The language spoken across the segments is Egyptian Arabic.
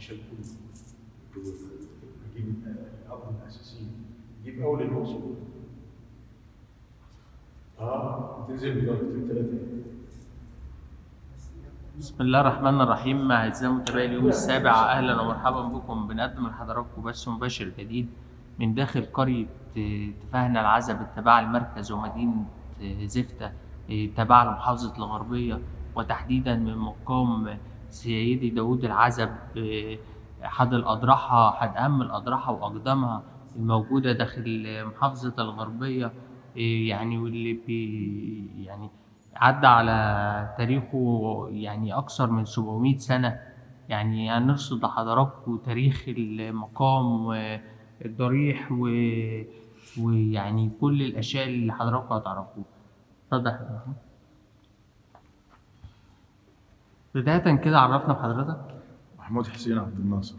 الشاب كله يجيب الاب الاساسيين يجيب اول المقصود اه تنزل بدرجتين ثلاثه بسم الله الرحمن الرحيم أعزائي متابعي اليوم السابع أهلا ومرحبا بكم بنقدم لحضراتكم بث مباشر جديد من داخل قرية آه، تفاهنا العزب التابعة لمركز ومدينة آه، زفتة آه، تابعة لمحافظة الغربية وتحديدا من مقام سيدي داوود العزب آه، أحد الأضرحة أحد أهم الأضرحة وأقدمها الموجودة داخل آه، محافظة الغربية آه، يعني واللي بي يعني عدى على تاريخه يعني أكثر من 700 سنة يعني هنرصد لحضراتكم تاريخ المقام والضريح و... ويعني كل الأشياء اللي حضراتكم هتعرفوها اتفضل يا حضرتك. بداية كده عرفنا بحضرتك محمود حسين عبد الناصر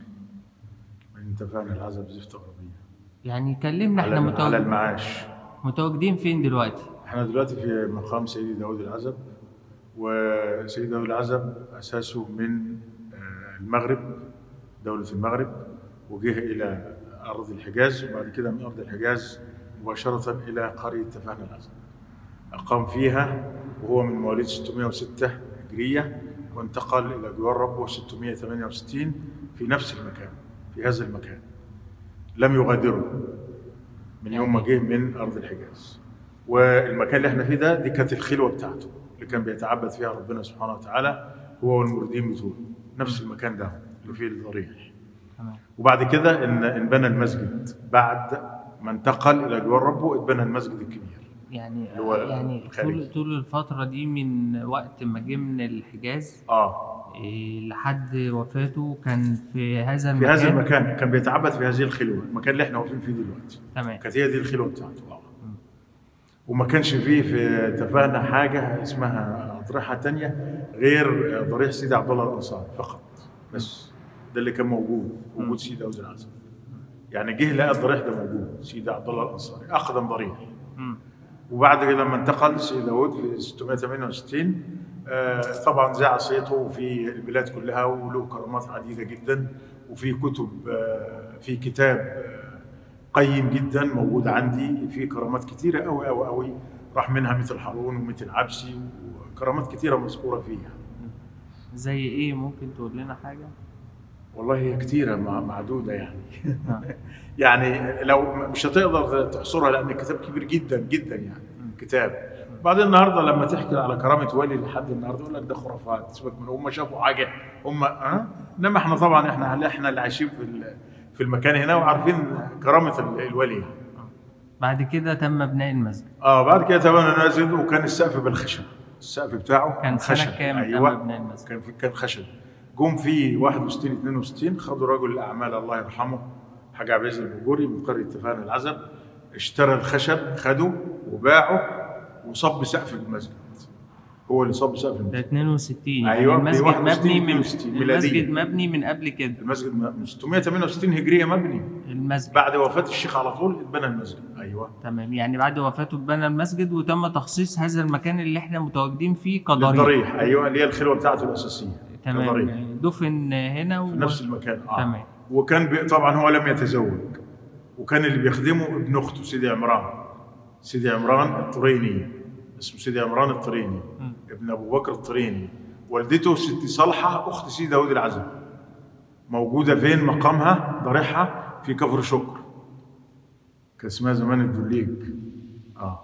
من تفاهنا العزب زفت غربيه يعني كلمنا احنا على, على متواجد... المعاش متواجدين فين دلوقتي؟ احنا دلوقتي في مقام سيدي داود العزب وسيدي داود العزب اساسه من آه، المغرب دولة المغرب وجه الى ارض الحجاز وبعد كده من ارض الحجاز مباشرة الى قرية تفاهنا العزب اقام فيها وهو من مواليد 606 هجرية وانتقل الى جوار ربه 668 في نفس المكان في هذا المكان لم يغادره من يوم ما جه من ارض الحجاز والمكان اللي احنا فيه ده دي كانت الخلوه بتاعته اللي كان بيتعبد فيها ربنا سبحانه وتعالى هو والمردين بتوعه نفس المكان ده اللي فيه الضريح تمام وبعد كده ان انبنى المسجد بعد ما انتقل الى جوار ربه اتبنى المسجد الكبير يعني اللي هو يعني الخارجي. طول طول الفترة دي من وقت ما جه من الحجاز اه إيه، لحد وفاته كان في هذا في المكان هذا المكان كان بيتعبد في هذه الخلوه المكان اللي احنا واقفين فيه دلوقتي تمام كانت هي دي الخلوه بتاعته اه وما كانش فيه في تفاهنا حاجه اسمها اضرحه تانية غير ضريح سيدي عبد الله الانصاري فقط بس ده اللي كان موجود وجود سيدي داود العزم يعني جه لقى الضريح ده موجود سيدي عبد الله الانصاري اقدم ضريح مم. وبعد كده لما انتقل سيدي داود في 668 آه، طبعا ذاع صيته في البلاد كلها وله كرامات عديده جدا وفي كتب آه، في كتاب آه، قيم جدا موجود عندي في كرامات كتيره قوي قوي قوي راح منها مثل هارون ومثل عبسي وكرامات كتيره مذكوره فيها زي ايه ممكن تقول لنا حاجة؟ والله هي كتيره مع- معدوده يعني آه. يعني لو مش هتقدر تحصرها لان الكتاب كبير جدا جدا يعني كتاب بعدين النهارده لما تحكي على كرامه ولي لحد النهارده يقول لك ده خرافات سيبك من هم شافوا حاجه هم اه انما احنا طبعا احنا احنا اللي عايشين في ال- في المكان هنا وعارفين كرامه ال- الولي بعد كده تم بناء المسجد اه بعد كده تبنى نازل وكان السقف بالخشب السقف بتاعه كان سنة خشب كام تم ايوه بناء المسجد؟ كان في كان خشب جم في 61 62 خدوا رجل الاعمال الله يرحمه حاج عبد العزيز البجوري من قريه تفاهن العزب اشترى الخشب خده وباعه وصب سقف المسجد هو اللي صب سقف ده المسجد 62 أيوة، يعني المسجد 61 مبني من 62 ميلادية. المسجد مبني من قبل كده المسجد من 668 هجريه مبني المسجد بعد وفاه الشيخ على طول اتبنى المسجد ايوه تمام يعني بعد وفاته اتبنى المسجد وتم تخصيص هذا المكان اللي احنا متواجدين فيه كضريح للضريح ايوه اللي هي الخلوه بتاعته الاساسيه كضريح. تمام دفن هنا و... في نفس المكان اه تمام. وكان بي... طبعا هو لم يتزوج وكان اللي بيخدمه ابن اخته سيدي عمران سيدي عمران الطريني اسمه سيدي عمران الطريني مم. ابن ابو بكر الطريني والدته ست صالحه اخت سيدي داود العزم موجوده فين مقامها ضريحها في كفر شكر كان اسمها زمان الدليج اه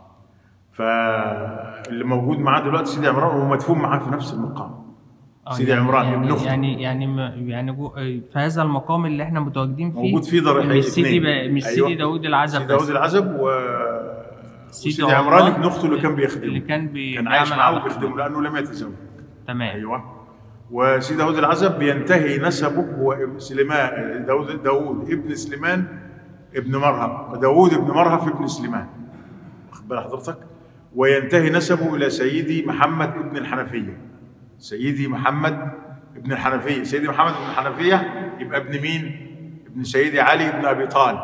فاللي موجود معاه دلوقتي سيدي عمران وهو مدفون معاه في نفس المقام آه، سيدي يعني عمران يعني ابن اخته يعني يعني م- يعني جو... في هذا المقام اللي احنا متواجدين فيه موجود فيه ضريحين مش سيدي اثنين. ب... مش أيوة. سيدي داوود العزب سيدي داود بس. العزب و سيدي وسيدي عمران عمران ابن اخته اللي كان بيخدمه اللي كان بي... كان عايش بيعمل معاه على وبيخدمه حدود. لانه لم يتزوج تمام ايوه وسيدي داود العزب بينتهي نسبه هو ابن سليمان داود داود ابن سليمان ابن مرهب داود ابن مرهب ابن سليمان واخد بال حضرتك وينتهي نسبه الى سيدي محمد ابن الحنفيه سيدي محمد ابن الحنفيه سيدي محمد ابن الحنفيه يبقى ابن مين ابن سيدي علي ابن ابي طالب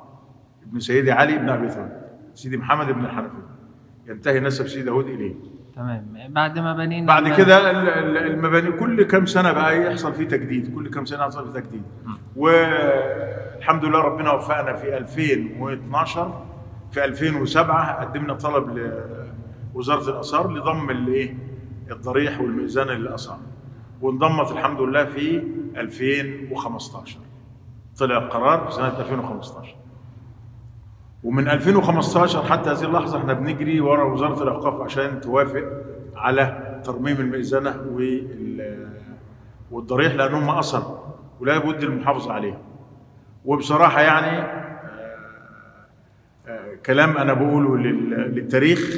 ابن سيدي علي ابن ابي طالب سيدي محمد ابن الحنفيه ينتهي نسب سيدي داود اليه تمام بعد ما بنينا بعد الم- كده ال- ال- المباني كل كام سنه بقى يحصل فيه تجديد كل كام سنه يحصل فيه تجديد والحمد لله ربنا وفقنا في 2012 في 2007 قدمنا طلب لوزاره الاثار لضم الايه الضريح والميزان للاثار وانضمت الحمد لله في 2015 طلع القرار في سنه 2015 ومن 2015 حتى هذه اللحظه احنا بنجري ورا وزاره الاوقاف عشان توافق على ترميم المئذنه وال- والضريح لانهم اثر ولا بد المحافظه عليهم وبصراحه يعني آه، آه، كلام انا بقوله لل- للتاريخ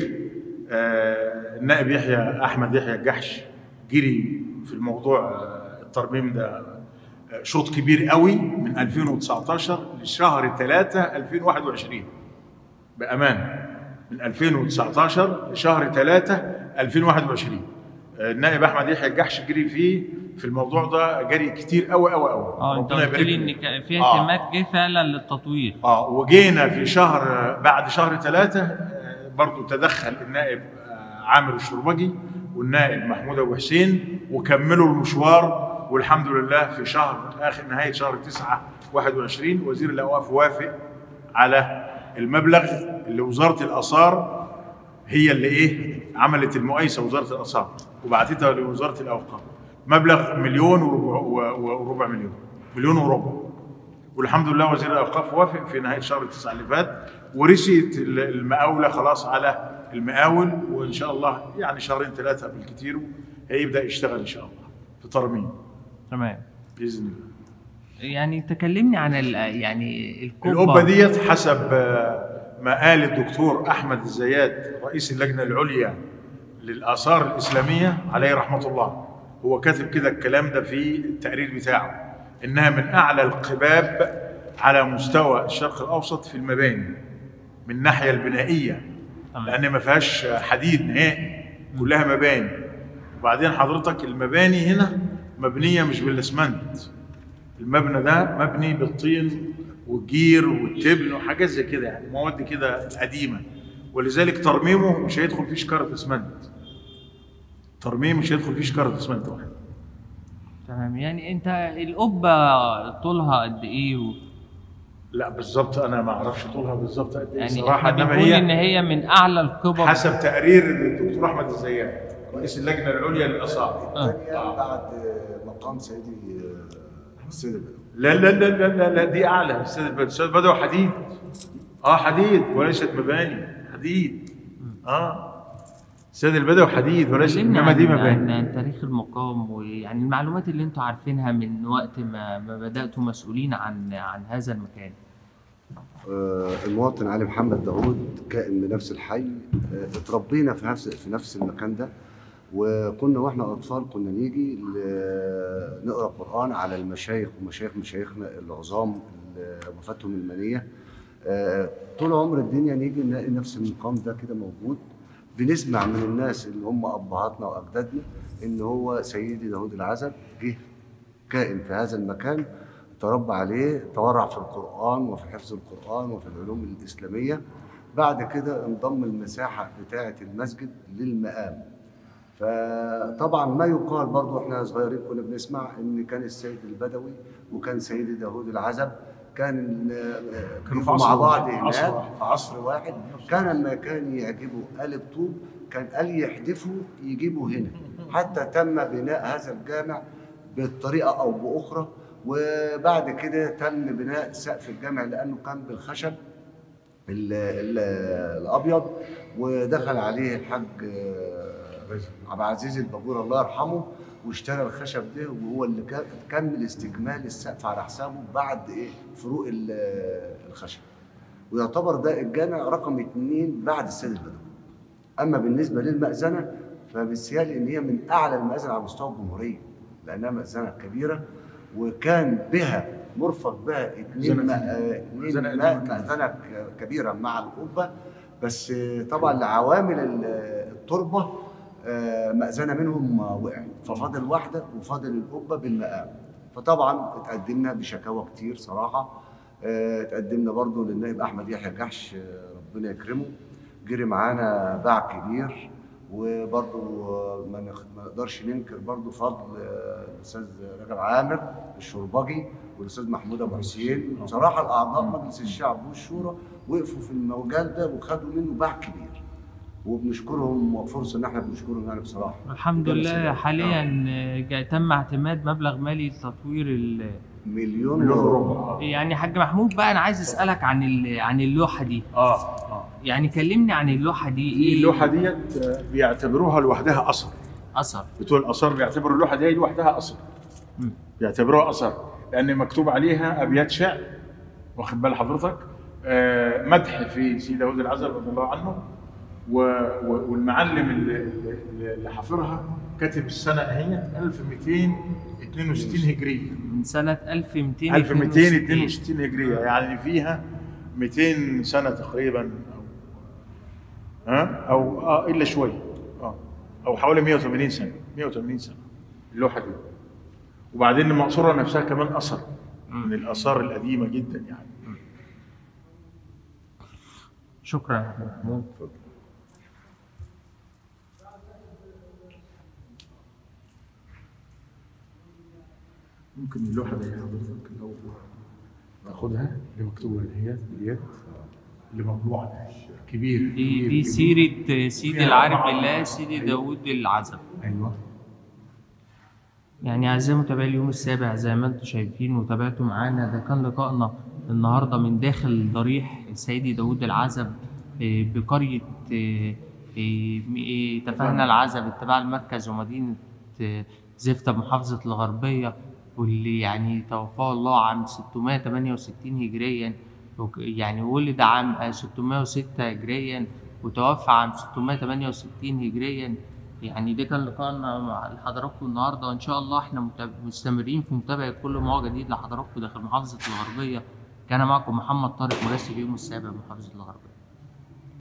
آه، النائب يحيى احمد يحيى الجحش جري في الموضوع آه، الترميم ده آه، شوط كبير قوي من 2019 لشهر 3 2021 بامان من 2019 لشهر 3 2021 آه، النائب احمد يحيى الجحش جري فيه في الموضوع ده جري كتير قوي قوي قوي اه انت قلت لي ان كان في آه. اهتمام جه فعلا للتطوير اه وجينا في شهر بعد شهر ثلاثة برضو تدخل النائب آه، عامر الشربجي والنائب محمود ابو حسين وكملوا المشوار والحمد لله في شهر اخر نهايه شهر 9 21 وزير الاوقاف وافق على المبلغ اللي وزاره الاثار هي اللي ايه عملت المقايسه وزاره الاثار وبعتتها لوزاره الاوقاف مبلغ مليون وربع, و- وربع مليون مليون وربع والحمد لله وزير الاوقاف وافق في نهايه شهر 9 اللي فات ورثت ال- المقاوله خلاص على المقاول وان شاء الله يعني شهرين ثلاثه بالكثير هيبدا يشتغل ان شاء الله في ترميم تمام باذن الله يعني تكلمني عن ال- يعني القبه القبه ديت حسب آه، ما قال الدكتور احمد الزيات رئيس اللجنه العليا للاثار الاسلاميه عليه رحمه الله هو كاتب كده الكلام ده في التقرير بتاعه انها من اعلى القباب على مستوى الشرق الاوسط في المباني من الناحيه البنائيه تمام. لان ما فيهاش حديد نهائي كلها مباني وبعدين حضرتك المباني هنا مبنيه مش بالاسمنت المبنى ده مبني بالطين والجير والتبن وحاجات زي كده يعني مواد كده قديمه ولذلك ترميمه مش هيدخل فيه شكاره اسمنت ترميم مش هيدخل فيه شكاره اسمنت واحد تمام يعني انت القبه طولها قد ايه و... لا بالظبط انا ما اعرفش طولها بالظبط قد ايه يعني صراحه احنا انما بنقول ان هي هي من اعلى القبب حسب تقرير الدكتور احمد الزيات رئيس اللجنه العليا للاثار آه. الثانية بعد مقام سيدي السيد البدوي لا لا لا لا لا, لا دي اعلى استاذ بدوي استاذ بدوي حديد اه حديد وليست مباني حديد اه استاذ البدوي حديد وليست كلمنا انما عن, دي عن, مباني عن تاريخ المقام ويعني المعلومات اللي انتوا عارفينها من وقت ما, ما بداتوا مسؤولين عن عن هذا المكان آه، المواطن علي محمد داوود كائن من نفس الحي آه، اتربينا في نفس في نفس المكان ده وكنا واحنا اطفال كنا نيجي ل- نقرا قران على المشايخ ومشايخ مشايخنا العظام اللي وفاتهم المنيه آه، طول عمر الدنيا نيجي نلاقي نفس المقام ده كده موجود بنسمع من الناس اللي هم ابهاتنا واجدادنا ان هو سيدي داوود العزب جه كائن في هذا المكان تربى عليه تورع في القرآن وفي حفظ القرآن وفي العلوم الإسلامية بعد كده انضم المساحة بتاعة المسجد للمقام فطبعا ما يقال برضو احنا صغيرين كنا بنسمع ان كان السيد البدوي وكان سيدي داوود العزب كان آه، كانوا في بيبقوا مع عصر بعض واحد، هناك عصر واحد. في عصر واحد كان لما كان يعجبه قالب طوب كان قال يحدفه يجيبه هنا حتى تم بناء هذا الجامع بالطريقه او باخرى وبعد كده تم بناء سقف الجامع لانه كان بالخشب ال- ال- الابيض ودخل عليه الحاج آه، عبد العزيز البابور الله يرحمه واشترى الخشب ده وهو اللي كا- كمل استكمال السقف على حسابه بعد ايه فروق ال- الخشب ويعتبر ده الجامع رقم اثنين بعد السيد البدوي اما بالنسبه للمأذنه فبالسيالي ان هي من اعلى المآذن على مستوى الجمهوريه لانها مأذنه كبيره وكان بها مرفق بها اثنين مأذنة مأ- آه، اثنين مأذنة مأ- قديمة. مأذنه ك- كبيره مع القبه بس آه، طبعا لعوامل ال- التربه آه، مأذنه منهم وقعت ففاضل واحده وفاضل القبه بالمقام فطبعا اتقدمنا بشكاوى كتير صراحه آه، اتقدمنا برضو للنائب احمد يحيى جحش آه، ربنا يكرمه جري معانا باع كبير وبرضو آه، ما نخ- ما نقدرش ننكر برضو فضل آه، الاستاذ رجب عامر الشربجي والاستاذ محمود ابو حسين بصراحه الاعضاء مجلس الشعب والشورى وقفوا في المجال ده وخدوا منه باع كبير وبنشكرهم فرصه ان احنا بنشكرهم يعني بصراحه الحمد ربنا لله يسلمك. حاليا آه، جا- تم اعتماد مبلغ مالي لتطوير ال مليون مليون وربع ربع يعني حاج محمود بقى انا عايز اسالك عن ال- عن اللوحه دي اه اه يعني كلمني عن اللوحه دي دي ايه اللوحه ديت آه، بيعتبروها لوحدها اثر اثر بتوع الاثار بيعتبروا اللوحه دي لوحدها اثر مم. بيعتبروها اثر لان مكتوب عليها ابيات شعر واخد بال حضرتك آه، مدح في سيدي داود العزب رضي الله عنه و... و... والمعلم اللي, اللي اللي حافرها كاتب السنه اهي 1262 هجريه من سنه 1262 1262 هجريه يعني فيها 200 سنه تقريبا او ها او اه الا شويه اه او حوالي 180 سنه 180 سنه اللوحه دي وبعدين المقصوره نفسها كمان اثر من الاثار القديمه جدا يعني شكرا يا حاج محمود ممكن اللوحه دي حضرتك لو تاخدها اللي مكتوبه ديت ديت اللي مطبوعه كبير دي كبير- دي كبير. سيره سيدي فيها العارف أربعة. بالله سيدي داوود العزب ايوه يعني أعزائي متابعي اليوم السابع زي ما انتم شايفين وتابعتوا معانا ده كان لقائنا النهارده من داخل ضريح سيدي داوود العزب آه، بقرية آه، آه، م- آه، تفاهنا العزب اتباع المركز ومدينة آه، زفتة بمحافظة الغربية واللي يعني توفاه الله عام 668 هجريا وك- يعني ولد عام آه، 606 هجريا وتوفى عام 668 هجريا يعني ده كان لقائنا مع حضراتكم النهارده وان شاء الله احنا متاب- مستمرين في متابعه كل ما هو جديد لحضراتكم داخل محافظه الغربيه كان معكم محمد طارق مراسل اليوم السابع محافظه الغربيه